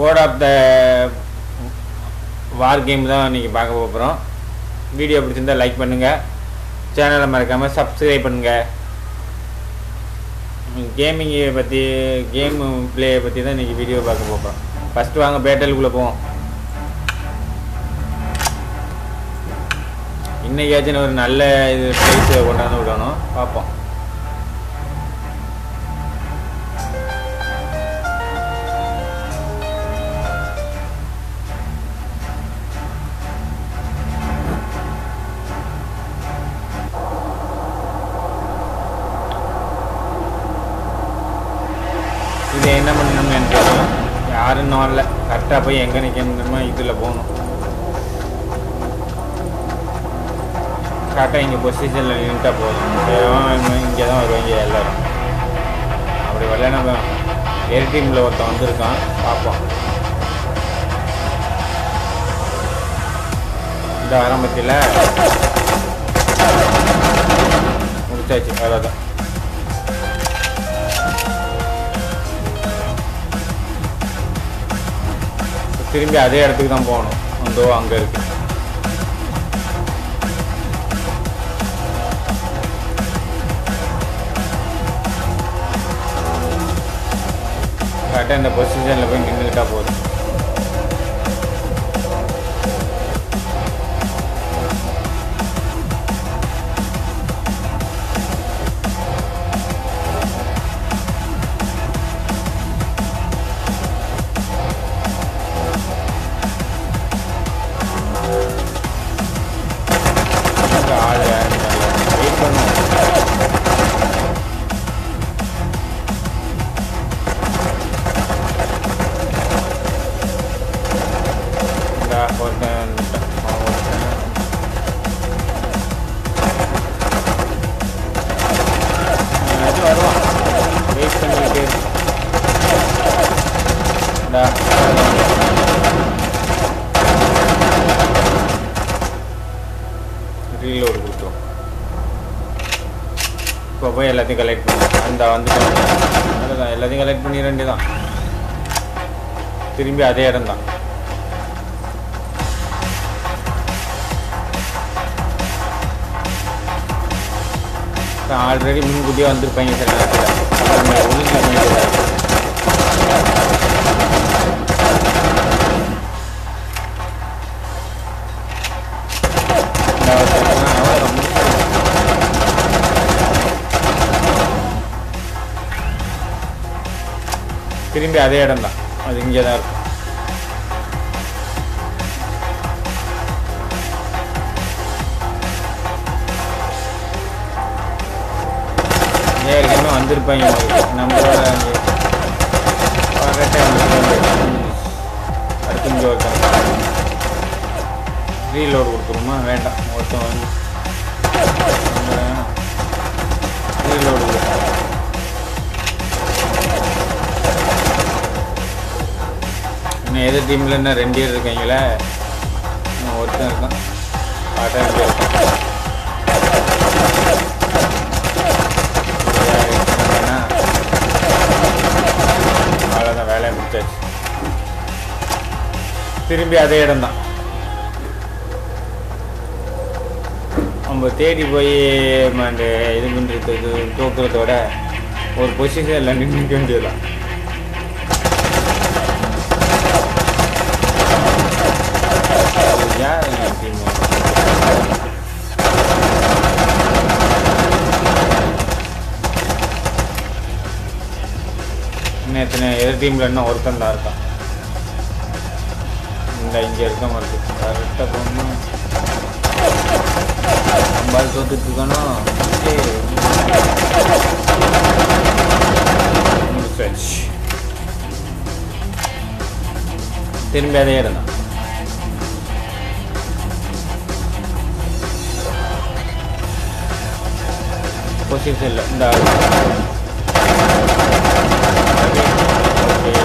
Code of the war game தான் இன்றைக்கி பார்க்க போகிறோம் வீடியோ பிடிச்சிருந்தா லைக் பண்ணுங்கள் சேனலை மறக்காமல் சப்ஸ்கிரைப் பண்ணுங்கள் கேமிங்கை பற்றி கேம் பிளேயை பற்றி தான் இன்றைக்கி வீடியோ பார்க்க போகிறோம் ஃபஸ்ட்டு வாங்க பேட்டலுக்குள்ளே போவோம் இன்னைக்காச்சும் ஒரு நல்ல இது ப்ரைஸை கொண்டாந்து விடணும் பார்ப்போம் இது என்ன பண்ணணும்னு எனக்கு தெரியல யாரும் இன்னும் வரல கரெக்டாக போய் எங்கே நிற்கணுமோ இதில் போகணும் கரெக்டாக இங்கே பொசிஷனில் நின்றுட்டா போதும் இங்கே தான் வருவாங்க எல்லோரும் அப்படி வரல நம்ம எர் டீமில் ஒருத்தன் வந்திருக்கான் பார்ப்போம் இந்த ஆரம்பத்தில் முடிச்சாச்சு அவ்வளோதான் திரும்பி அதே இடத்துக்கு தான் போகணும் அந்தோ அங்கே இருக்கு கரெக்டாக இந்த பொசிஷனில் போய் நின்றுக்கிட்டா போதும் இந்த ஆள் யாரும் வெயிட் பண்ணுவோம் இந்த ஒருத்தன் அவன் ஒருத்தன் அது வருவான் வெயிட் பண்ணிக்கிட்டு இரு. இந்தா, ரீலோடு கொடுத்தோம் இப்போ போய் எல்லாத்தையும் கலெக்ட் பண்ணி அந்த வந்துட்டோம் அவ்வளோதான் எல்லாத்தையும் கலெக்ட் பண்ணிட வேண்டியதான் திரும்பி அதே இடம் தான் ஆல்ரெடி முன்கூட்டியே வந்திருப்பாங்க சில நேரத்தில் அப்புறமே ஒழுங்கு பண்ணிட்டு இந்த அவசரம்னா அவ்வளோதான் முடிச்சிடலாம். திரும்பி அதே இடம் தான் அது இங்கே தான் இருக்கும் ஏற்கனவே வந்திருப்பாங்க உங்களுக்கு. நம்மளோட அங்கே வர டைம் அடுத்து இங்கே ஒருத்தன் ரீலோடு கொடுத்துருமா வேண்டாம் ஒருத்தன் வந்து ரீலோடு கொடுத்தோம் இன்னும் எதிர் டீமில் என்ன ரெண்டு பேர் இருக்காங்களே இன்னும் ஒருத்தன் இருக்கான் பாட்டா இங்கே இருக்கான் யாரு இருக்காங்கன்னா, அவ்வளோதான் வேலையை முடிச்சாச்சு திரும்பி அதே இடம்தான் நம்ம தேடி போய் அந்த இது பண்ணுறதுக்கு தூக்குறதோட ஒரு பொசிஷனில் நின்றுக்க வேண்டியதுதான் அது யார் இந்த team? இன்னும் எத்தனை எதிர் டீமில் இன்னும் ஒருத்தன் தான் இருக்கான் இந்த இங்கே இருக்க மாதிரி கரெக்டாக போகணும் பால் தோத்துட்டு இருக்கணும் முடிச்சாச்சு. திரும்பி அதே இடம் தான் பொசிஷனில் இந்த ஆள். Okay.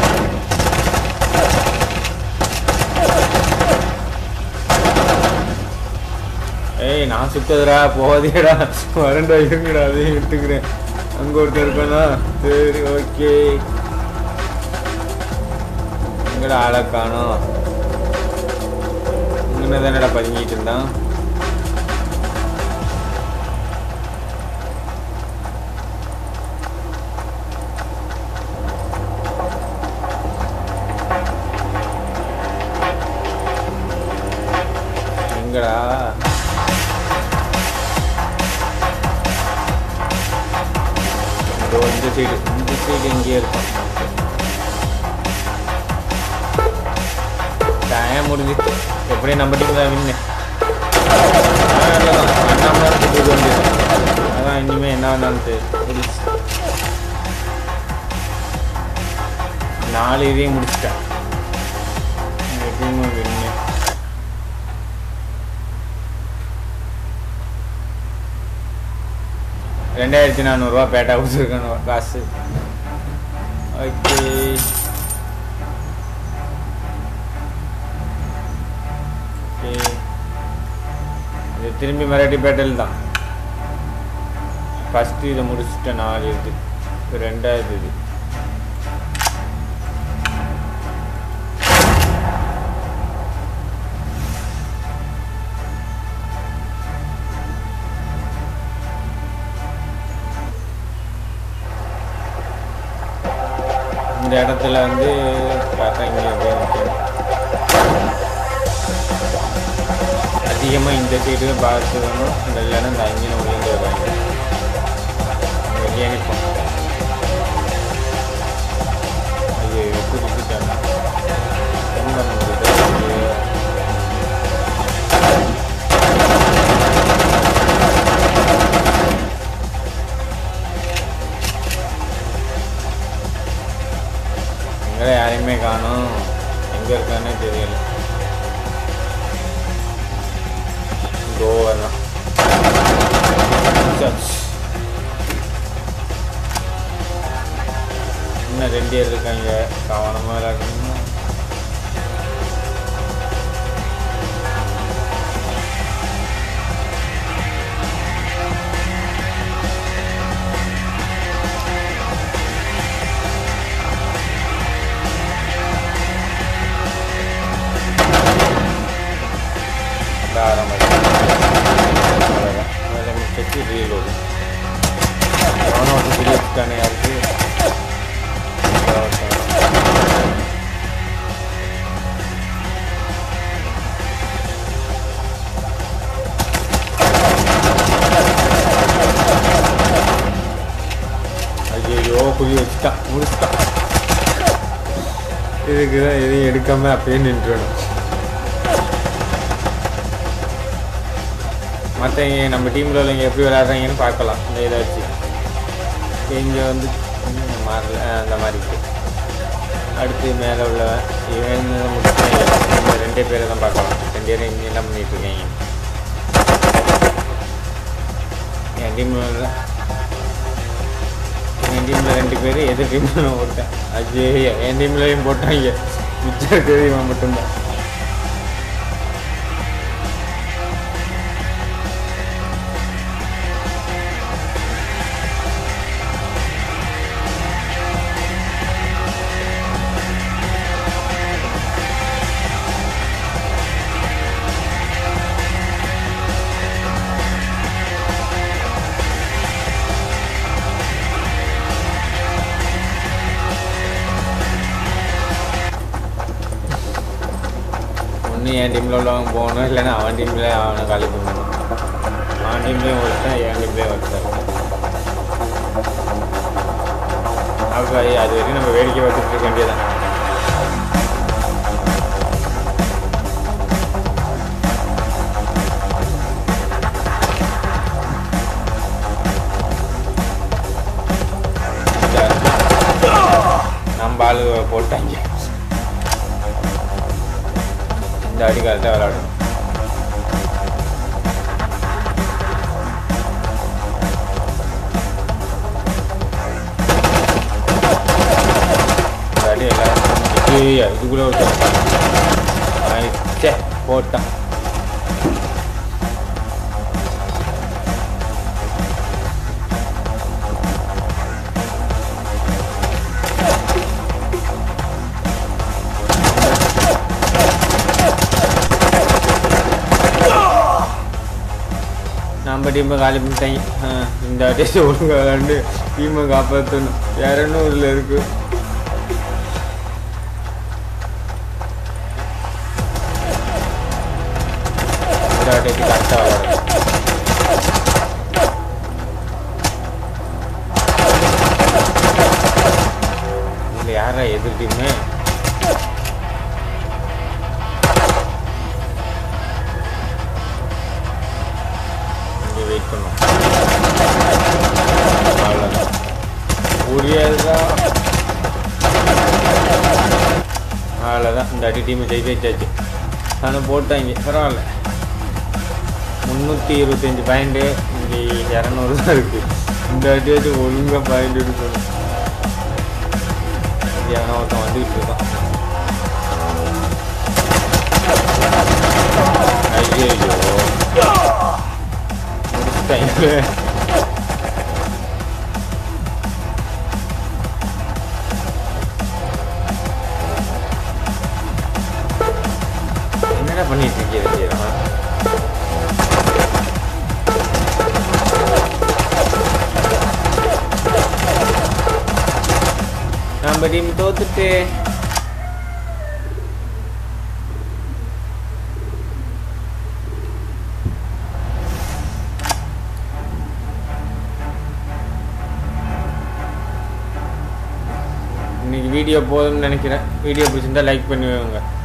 ஏய் நான் சுத்ததுடா போகாதேடா வரண்டா இருங்கடா அதையும் எடுத்துக்கிறேன் அங்கே ஒருத்தர் இருக்கானா சரி ஓகே எங்கடா ஆளை காணோம் இங்கே தானடா பதுங்கிட்டு இருந்தான் எங்கடா இதோ இந்த சைடு இந்த சைடு எங்கேயே இருக்கும் டைம் முடிஞ்சிச்சு எப்படியும் நம்ம டீம் தான் வின்னு அண்ணாமலை சுற்றி கொண்டு அதான் இனிமேல் என்ன வேணாலும் தெரியும் நாலு இதையும் முடிச்சிட்டேன் இந்த டீமும் வின்னு ரெண்டாயிரத்தி நானூறுரூவா பேட்டா கொடுத்துருக்கணும் காசு ஓகே ஓகே இது திரும்பி மராட்டி பேட்டல் தான் ஃபஸ்ட்டு இதை முடிச்சுட்டேன் நாலு இது இது ரெண்டாவது இது இந்த இடத்துல வந்து பார்த்தா இங்கே போய் நிற்கணும் அதிகமாக இந்த சைடு பார்த்துக்கணும் இந்த இல்லைன்னா இந்த அங்கே உள்ளே வருவாங்க வெளியே நிற்போம் ஐயோ குறிப்பிட்டாங்க என்ன பண்ண முடியுது எங்கே யாரையுமே காணும் எங்கே இருக்கானே தெரியல கோவா இன்னும் ரெண்டு பேர் இருக்காங்க கவனமாக விளையாடணும் ஆரம்பிச்சு அவ்வளோதான் வேலை முடிச்சு ரீலோடு எவனோ ஒருத்தன் சொல்லி வச்சுட்டானே யாருக்கு ஐயோ குழி வச்சுட்டான் முடிச்சுட்டான் இதுக்கு தான் எதையும் எடுக்காம அப்படியே நின்றுடணும் மற்றவங்க நம்ம டீமில் உள்ளவங்க எப்படி விளையாடுறாங்கன்னு பார்க்கலாம் இந்த இதை வச்சு இங்கே வந்து ம், மாறல ஆ, அந்த மாதிரி இருக்கு அடுத்து மேலே உள்ளவன் இவன் முடிச்சு இந்த ரெண்டே பேரை தான் பார்க்கலாம் ரெண்டு பேரும் இங்கே என்ன பண்ணிட்டு இருக்காங்க என் டீமில் என் டீமில் ரெண்டு பேர் எதிர் டீமில் நான் போட்டேன் அது என் டீம்லையும் போட்டாங்க மிச்சம் இருக்கிறது இவன் மட்டும்தான் ஒன்று என் டீமில் உள்ளவங்க போகணும் இல்லைன்னா அவன் டீமில் அவனை காலி பண்ணணும் அவன் டீம்லேயும் ஒருத்தன் என் டீம்லேயும் ஒருத்தன் அப்போ அது வரைக்கும் நம்ம வேடிக்கை பார்த்துட்டு இருக்க வேண்டியதான் நம்ம ஆளு போட்டாங்க இந்த அடி கரெக்டாக விளாடணும் இந்த அடி எல்லாரும் ஐயா இதுக்குள்ளே விட்டான் சே போட்டான் நம்ம டீமை காலி பண்ணிட்டாங்க ஆ, இந்த டேஸ்ட் ஒழுங்காக விளாண்டு டீமை காப்பாற்றணும் இரநூறுல இருக்கு இந்த வாட்டிக்கு கரெக்டாக விளாடுறேன் இதில் யாரா எதிர் டீமு இங்கே வெயிட் பண்ணும் அவ்வளோதான் புரியாதுதான் அவ்வளோதான் இந்த அடி டீமை ஜெயிக்க வச்சாச்சு ஆனால் போட்டாங்க பரவாயில்ல முந்நூற்றி இருபத்தஞ்சி பாயிண்ட்டு இங்கே இரநூறு தான் இருக்குது இந்த அடி வச்சு ஒழுங்காக பாயிண்ட் எடுக்கணும் இங்கே எவனோ ஒருத்தன் வந்துக்கிட்டு இருக்கான் ஐயோ முடிச்சிட்டாங்களே என்னடா பண்ணிட்டு இருக்கீங்க விஜயராமா நம்ம டீம் தோத்துட்டு இன்னைக்கு வீடியோ போதும்னு நினைக்கிறேன் வீடியோ பிடிச்சிருந்தா லைக் பண்ணுவேங்க